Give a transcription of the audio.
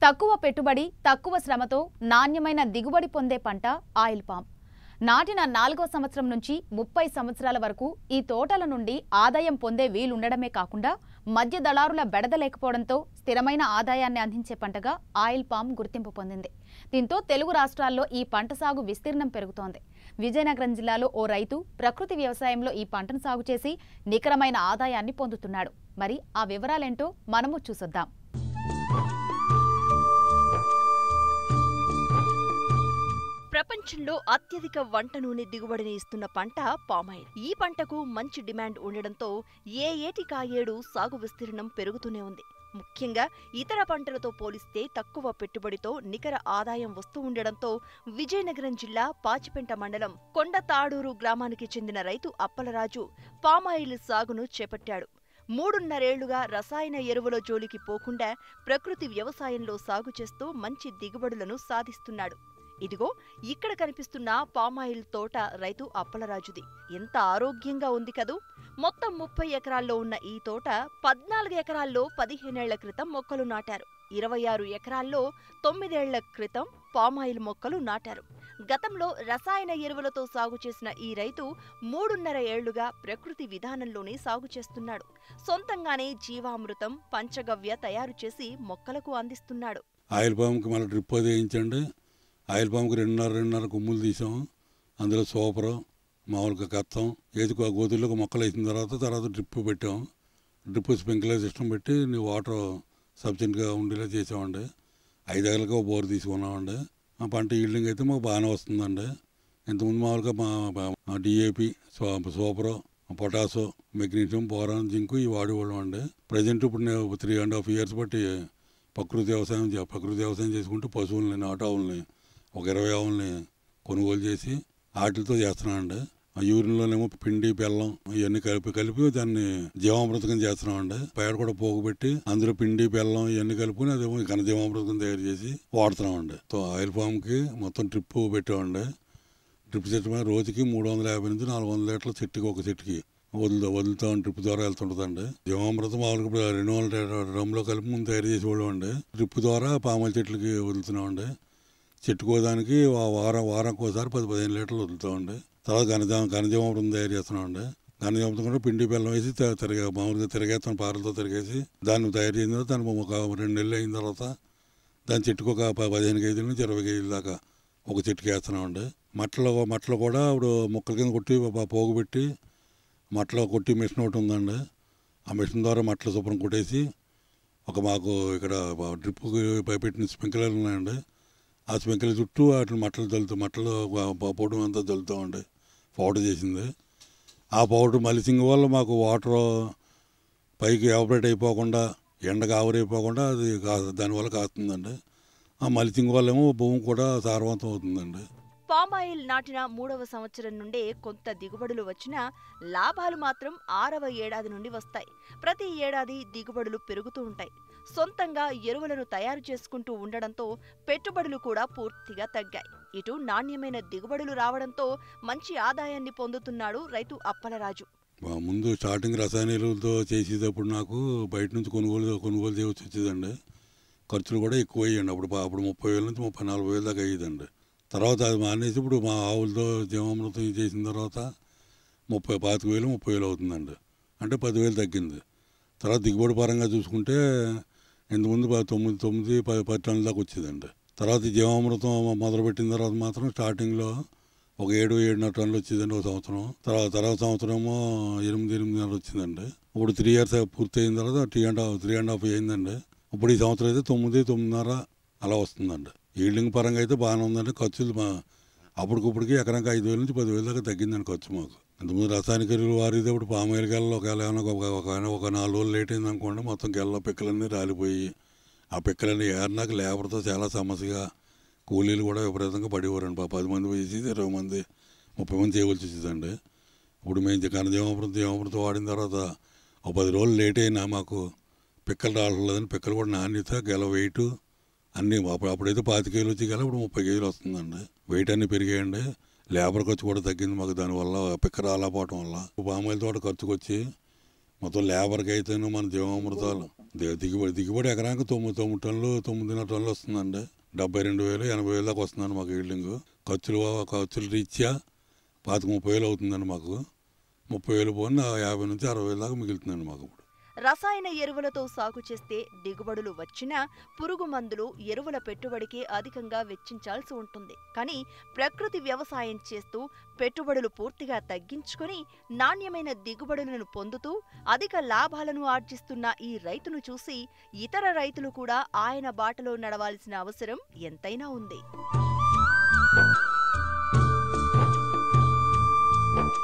తక్కువ పెట్టుబడి తక్కువ శ్రమతో నాణ్యమైన దిగుబడి పొందే పంట ఆయిల్ పామ్ నాటిన నాలుగో సంవత్సరం నుంచి ముప్పై సంవత్సరాల వరకు ఈ తోటల నుండి ఆదాయం పొందే వీలుండడమే కాకుండా మధ్య దళారుల బెడద లేకపోవడంతో స్థిరమైన ఆదాయాన్ని అందించే పంటగా ఆయిల్ పామ్ గుర్తింపు పొందింది దీంతో తెలుగు రాష్ట్రాల్లో ఈ పంట సాగు విస్తీర్ణం పెరుగుతోంది విజయనగరం జిల్లాలో ఓ రైతు ప్రకృతి వ్యవసాయంలో ఈ పంటను సాగు చేసి నికరమైన ఆదాయాన్ని పొందుతున్నాడు మరి ఆ వివరాలేంటో మనము చూసొద్దాం ప్రపంచంలో అత్యధిక వంట నూనె దిగుబడిని ఇస్తున్న పంట పామాయిల్ ఈ పంటకు మంచి డిమాండ్ ఉండడంతో ఏ ఏటి కాయేడు సాగు విస్తీర్ణం పెరుగుతూనే ఉంది ముఖ్యంగా ఇతర పంటలతో పోలిస్తే తక్కువ పెట్టుబడితో నికర ఆదాయం వస్తూ ఉండడంతో విజయనగరం జిల్లా పాచిపెంట మండలం కొండ తాడూరు గ్రామానికి చెందిన రైతు అప్పలరాజు పామాయిల్ సాగును చేపట్టాడు మూడున్నరేళ్లుగా రసాయన ఎరువుల జోలికి పోకుండా ప్రకృతి వ్యవసాయంలో సాగు చేస్తూ మంచి దిగుబడులను సాధిస్తున్నాడు ఇదిగో ఇక్కడ కనిపిస్తున్న పామాయిల్ తోట రైతు అప్పలరాజుది ఎంత ఆరోగ్యంగా ఉంది కదూ మొత్తం ముప్పై ఎకరాల్లో ఉన్న ఈ తోట పద్నాలుగు ఎకరాల్లో పదిహేనేళ్ల క్రితం మొక్కలు నాటారు ఇరవై ఆరు ఎకరాల్లో తొమ్మిదేళ్ల క్రితం పామాయిల్ మొక్కలు నాటారు గతంలో రసాయన ఎరువులతో సాగు చేసిన ఈ రైతు మూడున్నర ఏళ్లుగా ప్రకృతి విధానంలోనే సాగు చేస్తున్నాడు సొంతంగానే జీవామృతం పంచగవ్య తయారు చేసి మొక్కలకు అందిస్తున్నాడు ఆయిల్ పామ్కి మళ్ళీ డ్రిప్ అది వేయించండి ఆయిల్ పామ్కి రెండున్నర రెండున్నర కొమ్ములు తీసాం అందులో సూపరు మామూలుగా కత్తం ఏది గోతుల్లో మొక్కలు వేసిన తర్వాత తర్వాత డ్రిప్ పెట్టాం డ్రిప్ స్ప్రింక్లర్ సిస్టమ్ పెట్టి నీ వాటర్ సఫిషియెంట్గా ఉండేలా చేసామండి ఐదేళ్ళకి ఒక బోర్ తీసుకున్నామండి ఆ పంట ఈల్డింగ్ అయితే మాకు బాగానే వస్తుందండి ఇంతకుముందు మామూలుగా మా డిఏపి సూపరు పొటాసో మెగ్నీషియం బోరాన్ జింకు ఇవి వాడేవాళ్ళం అండి ప్రజెంట్ ఇప్పుడు నేను త్రీ అండ్ హాఫ్ ఇయర్స్ బట్టి ప్రకృతి వ్యవసాయం చే- ప్రకృతి వ్యవసాయం చేసుకుంటూ పశువుల్ని నాటు ఆవుల్ని ఒక ఇరవై ఆవుల్ని కొనుగోలు చేసి వాటితో చేస్తున్నామండి ఆ యూరిన్లోనేమో పిండి బెల్లం ఇవన్నీ కలిపి కలిపి దాన్ని జీవామృతం చేస్తున్నామండి పేడ కూడా పోగుపెట్టి అందులో పిండి బెల్లం ఇవన్నీ కలుపుకొని అదేమో ఘన జీవామృతం తయారు చేసి వాడుతున్నామండి తో ఆయిల్ ఫామ్కి మొత్తం ట్రిప్ పెట్టామండి డ్రిప్ సెట్ మీద రోజుకి మూడు వందల యాభై నుంచి నాలుగు వందల లీటర్ల చెట్టుకి ఒక చెట్టుకి వదులుతా వదులుతాం డ్రిప్ ద్వారా వెళ్తుంటుందండి జీవామృతం మామూలుగా ఇప్పుడు రెండు వందల డ్రమ్లో కలిపి ముందు తయారు చేసేవాళ్ళం అండి డ్రిప్ ద్వారా పామాయిల్ చెట్లకి వదులుతున్నామండి చెట్టుకోదానికి వా- వారం వారానికి ఒకసారి పది పదిహేను లీటర్లు వదులుతామండి తర్వాత ఘనజామ ఘనజీవామృతం తయారు చేస్తున్నామండి ఘనజీవామృతం కూడా పిండి బెల్లం వేసి త- తిరగా మామూలుగా తిరగేస్తాం పారలతో తిరిగేసి దాన్ని తయారు చేసిన తర్వాత దాన్ని ఒక రెండు నెలలు అయిన తర్వాత దాని చెట్టుకు ఒక ప- పదిహేను కేజీల నుంచి ఇరవై కేజీల దాకా ఒక చెట్టుకి వేస్తున్నామండి మట్టలో మట్టలో కూడా ఇప్పుడు మొక్కల కింద కొట్టి ప- పోగు పెట్టి మట్టలో కొట్టి మిషన్ ఒకటి ఉందండి ఆ మిషన్ ద్వారా మట్టలు శుభ్రం కొట్టేసి ఒక మాకు ఇక్కడ డ్రిప్కి పెట్టిన స్ప్రింక్లర్లు ఉన్నాయండి ఆ స్ప్రింక్లర్ చుట్టూ వాటిని మట్టలు చల్లుతాం మట్టలు పొడి అంతా చల్లుతామండి పౌడర్ చేసింది ఆ పౌడర్ మలిసింగ్ వల్ల మాకు వాటర్ పైకి ఎవాపరేట్ అయిపోకుండా ఎండకు ఆవిరైపోకుండా అది కా దానివల్ల కాస్తుందండి ఆ మలిచింగ్ వల్ల ఏమో భూమి కూడా సారవంతం అవుతుందండి పామాయిల్ నాటిన మూడవ సంవత్సరం నుండే కొంత దిగుబడులు వచ్చినా లాభాలు మాత్రం ఆరవ ఏడాది నుండి వస్తాయి ప్రతి ఏడాది దిగుబడులు పెరుగుతూ ఉంటాయి సొంతంగా ఎరువులను తయారు చేసుకుంటూ ఉండడంతో పెట్టుబడులు కూడా పూర్తిగా తగ్గాయి ఇటు నాణ్యమైన దిగుబడులు రావడంతో మంచి ఆదాయాన్ని పొందుతున్నాడు రైతు అప్పలరాజు మా ముందు స్టార్టింగ్ రసాయన ఎరువులతో చేసేటప్పుడు నాకు బయట నుంచి కొనుగోలు కొనుగోలు చేయవలసి వచ్చేదండి ఖర్చులు కూడా ఎక్కువ అయ్యండి అప్పుడు పా- అప్పుడు ముప్పై వేల నుంచి ముప్పై నాలుగు వేల దాకా అయ్యేదండి తర్వాత అది మానేసి ఇప్పుడు మా ఆవులతో జీవామృతం చేసిన తర్వాత ముప్పై పాతిక వేలు ముప్పై వేలు అవుతుందండి అంటే పదివేలు తగ్గింది తర్వాత దిగుబడి పరంగా చూసుకుంటే ఇంతకుముందు ప- తొమ్మిది తొమ్మిది పది పది టన్నుల దాకా వచ్చేదండి తర్వాత ఈ జీవామృతం మొదలుపెట్టిన తర్వాత మాత్రం స్టార్టింగ్లో ఒక ఏడు ఏడున్నర టన్నులు వచ్చిందండి ఒక సంవత్సరం తర్వాత తర్వాత సంవత్సరం ఏమో ఎనిమిది ఎనిమిదిన్నర వచ్చిందండి ఇప్పుడు త్రీ ఇయర్స్ పూర్తి అయిన తర్వాత three and half three and half అయిందండి ఇప్పుడు ఈ సంవత్సరం అయితే తొమ్మిది తొమ్మిదిన్నర అలా వస్తుందండి ఈల్డింగ్ పరంగా అయితే బాగానే ఉందండి ఖర్చులు మా అప్పటికప్పటికి ఎకరానికి ఐదు వేల నుంచి పదివేల దాకా తగ్గిందండి ఖర్చు మాకు ఇంతకుముందు రసాయనిక ఎరువులు వారితే ఇప్పుడు పామాయిల్ గెలలో ఒకవేళ ఏమైనా ఒక ఒక ఒక నాలుగు రోజులు లేట్ అయింది అనుకోండి మొత్తం గెల్ల పిక్కలన్నీ రాలిపోయి ఆ పిక్కలన్నీ ఏరినాక లేబర్తో చాలా సమస్యగా కూలీలు కూడా విపరీతంగా పడేవారండి పా- పది మంది వేసి ఇరవై మంది ముప్పై మంది చేయవలసి వచ్చేదండి ఇప్పుడు మేము కనజీవామృతం జీవామృతం వాడిన తర్వాత ఒక పది రోజులు లేట్ అయినా మాకు పిక్కలు రావట్లేదని పిక్కలు కూడా నాణ్యత గెల వెయిట్ అన్నీ అప్పుడు అప్పుడైతే పాతి కేజీలు వచ్చి గెల ఇప్పుడు ముప్పై కేజీలు వస్తుందండి వెయిట్ అన్నీ పెరిగాయండి లేబర్ ఖర్చు కూడా తగ్గింది మాకు దానివల్ల పిక్క రాలేకపోవటం వల్ల పామాయిల్ తోట ఖర్చుకు వచ్చి మొత్తం లేబర్కి అయితేనే మన జీవామృతాలు ది- దిగుబడి దిగుబడి ఎకరానికి తొమ్మిది తొమ్మిది టన్నులు తొమ్మిదిన్నర టన్నులు వస్తుందండి డెబ్బై రెండు వేలు ఎనభై వేలు దాకా వస్తుందండి మాకు ఈల్డింగ్ ఖర్చులు ఖర్చులు రీత్యా పాతిక ముప్పై వేలు అవుతుందండి మాకు ముప్పై వేలు పోయిన యాభై నుంచి అరవై వేలు దాకా మిగులుతుందండి మాకు ఇప్పుడు రసాయన ఎరువులతో సాగు చేస్తే దిగుబడులు వచ్చినా పురుగు మందులు ఎరువుల పెట్టుబడికి అధికంగా వెచ్చించాల్సి ఉంటుంది కానీ ప్రకృతి వ్యవసాయం చేస్తూ పెట్టుబడులు పూర్తిగా తగ్గించుకొని నాణ్యమైన దిగుబడులను పొందుతూ అధిక లాభాలను ఆర్జిస్తున్న ఈ రైతును చూసి ఇతర రైతులు కూడా ఆయన బాటలో నడవాల్సిన అవసరం ఎంతైనా ఉంది